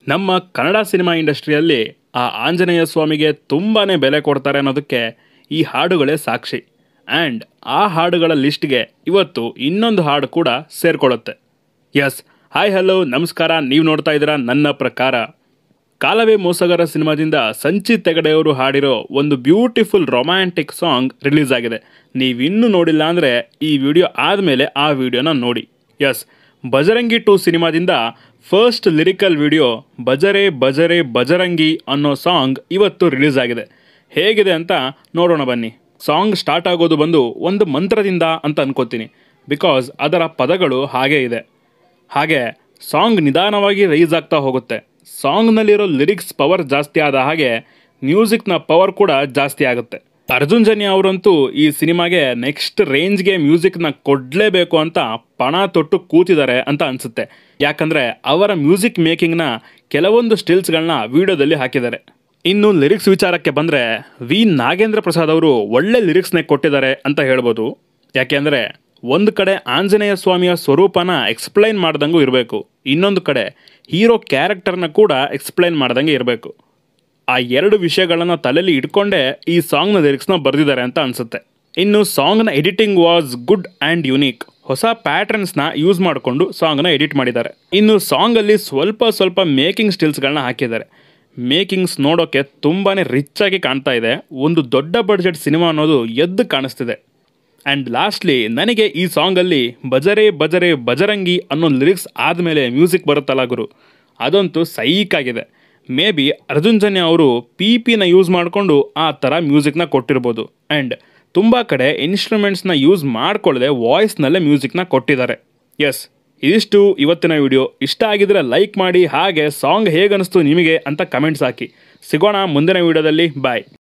ನಮ್ಮ ಕನ್ನಡ ಸಿನಿಮಾ ಇಂಡಸ್ಟ್ರಿಯಲ್ಲಿ ಆ ಆಂಜನೇಯ ಸ್ವಾಮಿಗೆ ತುಂಬಾ ಬೆಲೆ ಕೊಡ್ತಾರೆ ಅನ್ನೋದಕ್ಕೆ ಈ ಹಾಡುಗಳೇ ಸಾಕ್ಷಿ ಆ್ಯಂಡ್ ಆ ಹಾಡುಗಳ ಲಿಸ್ಟ್ಗೆ ಇವತ್ತು ಇನ್ನೊಂದು ಹಾಡು ಕೂಡ ಸೇರ್ಕೊಳ್ಳುತ್ತೆ ಎಸ್ ಹಾಯ್ ಹಲೋ ನಮಸ್ಕಾರ ನೀವು ನೋಡ್ತಾ ಇದ್ದೀರಾ ನನ್ನ ಪ್ರಕಾರ ಕಾಲವೇ ಮೋಸಗಾರ ಸಿನಿಮಾದಿಂದ ಸಂಚಿತ್ ಹೆಗಡೆಯವರು ಹಾಡಿರೋ ಒಂದು ಬ್ಯೂಟಿಫುಲ್ ರೊಮ್ಯಾಂಟಿಕ್ ಸಾಂಗ್ ರಿಲೀಸ್ ಆಗಿದೆ ನೀವಿನ್ನೂ ನೋಡಿಲ್ಲ ಅಂದರೆ ಈ ವಿಡಿಯೋ ಆದಮೇಲೆ ಆ ವಿಡಿಯೋನ ನೋಡಿ ಎಸ್ ಬಜರಂಗಿ ಟು ಸಿನಿಮಾದಿಂದ ಫಸ್ಟ್ ಲಿರಿಕಲ್ ವಿಡಿಯೋ ಬಜರೆ ಬಜರೆ ಬಜರಂಗಿ ಅನ್ನೋ ಸಾಂಗ್ ಇವತ್ತು ರಿಲೀಸ್ ಆಗಿದೆ ಹೇಗಿದೆ ಅಂತ ನೋಡೋಣ ಬನ್ನಿ ಸಾಂಗ್ ಸ್ಟಾರ್ಟ್ ಆಗೋದು ಬಂದು ಒಂದು ಮಂತ್ರದಿಂದ ಅಂತ ಅನ್ಕೋತೀನಿ ಬಿಕಾಸ್ ಅದರ ಪದಗಳು ಹಾಗೇ ಇದೆ ಹಾಗೆ ಸಾಂಗ್ ನಿಧಾನವಾಗಿ ರೈಸ್ ಆಗ್ತಾ ಹೋಗುತ್ತೆ ಸಾಂಗ್ನಲ್ಲಿರೋ ಲಿರಿಕ್ಸ್ ಪವರ್ ಜಾಸ್ತಿ ಆದ ಹಾಗೆ ಮ್ಯೂಸಿಕ್ನ ಪವರ್ ಕೂಡ ಜಾಸ್ತಿ ಆಗುತ್ತೆ ಅರ್ಜುನ್ ಜನ್ಯ ಅವರಂತೂ ಈ ಸಿನಿಮಾಗೆ ನೆಕ್ಸ್ಟ್ ರೇಂಜ್ಗೆ ಮ್ಯೂಸಿಕ್ನ ಕೊಡಲೇಬೇಕು ಅಂತ ಪಣ ತೊಟ್ಟು ಕೂತಿದ್ದಾರೆ ಅಂತ ಅನಿಸುತ್ತೆ ಯಾಕಂದರೆ ಅವರ ಮ್ಯೂಸಿಕ್ ಮೇಕಿಂಗ್ನ ಕೆಲವೊಂದು ಸ್ಟಿಲ್ಸ್ಗಳನ್ನ ವಿಡಿಯೋದಲ್ಲಿ ಹಾಕಿದ್ದಾರೆ ಇನ್ನು ಲಿರಿಕ್ಸ್ ವಿಚಾರಕ್ಕೆ ಬಂದರೆ ವಿ ನಾಗೇಂದ್ರ ಪ್ರಸಾದ್ ಅವರು ಒಳ್ಳೆ ಲಿರಿಕ್ಸ್ನೇ ಕೊಟ್ಟಿದ್ದಾರೆ ಅಂತ ಹೇಳ್ಬೋದು ಯಾಕೆಂದರೆ ಒಂದು ಕಡೆ ಆಂಜನೇಯ ಸ್ವಾಮಿಯ ಸ್ವರೂಪನ ಎಕ್ಸ್ಪ್ಲೈನ್ ಮಾಡ್ದಂಗೂ ಇರಬೇಕು ಇನ್ನೊಂದು ಕಡೆ ಹೀರೋ ಕ್ಯಾರೆಕ್ಟರ್ನ ಕೂಡ ಎಕ್ಸ್ಪ್ಲೈನ್ ಮಾಡ್ದಂಗೆ ಇರಬೇಕು ಆ ಎರಡು ವಿಷಯಗಳನ್ನು ತಲೆಯಲ್ಲಿ ಇಟ್ಕೊಂಡೇ ಈ ಸಾಂಗ್ನ ಲಿರಿಕ್ಸ್ನ ಬರೆದಿದ್ದಾರೆ ಅಂತ ಅನಿಸುತ್ತೆ ಇನ್ನು ಸಾಂಗ್ನ editing was good and unique ಹೊಸ ಪ್ಯಾಟರ್ನ್ಸ್ನ ಯೂಸ್ ಮಾಡಿಕೊಂಡು ಸಾಂಗ್ನ ಎಡಿಟ್ ಮಾಡಿದ್ದಾರೆ ಇನ್ನು ಸಾಂಗಲ್ಲಿ ಸ್ವಲ್ಪ ಸ್ವಲ್ಪ ಮೇಕಿಂಗ್ ಸ್ಟಿಲ್ಸ್ಗಳನ್ನ ಹಾಕಿದ್ದಾರೆ ಮೇಕಿಂಗ್ಸ್ ನೋಡೋಕ್ಕೆ ತುಂಬಾ ರಿಚ್ ಆಗಿ ಕಾಣ್ತಾ ಇದೆ ಒಂದು ದೊಡ್ಡ ಬಡ್ಜೆಟ್ ಸಿನಿಮಾ ಅನ್ನೋದು ಎದ್ದು ಕಾಣಿಸ್ತಿದೆ ಆ್ಯಂಡ್ ಲಾಸ್ಟ್ಲಿ ನನಗೆ ಈ ಸಾಂಗಲ್ಲಿ ಬಜರೆ ಬಜರೆ ಬಜರಂಗಿ ಅನ್ನೋ ಲಿರಿಕ್ಸ್ ಆದಮೇಲೆ ಮ್ಯೂಸಿಕ್ ಬರುತ್ತಲ್ಲ ಗುರು ಅದಂತೂ ಸೈಕಾಗಿದೆ ಮೇ ಬಿ ಅರ್ಜುನ್ ಜನ್ಯ ಅವರು ಪಿ ಪಿನ ಯೂಸ್ ಮಾಡಿಕೊಂಡು ಆ ಥರ ಮ್ಯೂಸಿಕ್ನ ಕೊಟ್ಟಿರ್ಬೋದು ಆ್ಯಂಡ್ ತುಂಬ ಕಡೆ ಇನ್ಸ್ಟ್ರೂಮೆಂಟ್ಸ್ನ ಯೂಸ್ ಮಾಡ್ಕೊಳ್ಳದೆ ವಾಯ್ಸ್ನಲ್ಲೇ ಮ್ಯೂಸಿಕ್ನ ಕೊಟ್ಟಿದ್ದಾರೆ ಎಸ್ ಇದಿಷ್ಟು ಇವತ್ತಿನ ವಿಡಿಯೋ ಇಷ್ಟ ಆಗಿದ್ರೆ ಲೈಕ್ ಮಾಡಿ ಹಾಗೆ ಸಾಂಗ್ ಹೇಗನ್ನಿಸ್ತು ನಿಮಗೆ ಅಂತ ಕಮೆಂಟ್ಸ್ ಹಾಕಿ ಸಿಗೋಣ ಮುಂದಿನ ವಿಡಿಯೋದಲ್ಲಿ ಬಾಯ್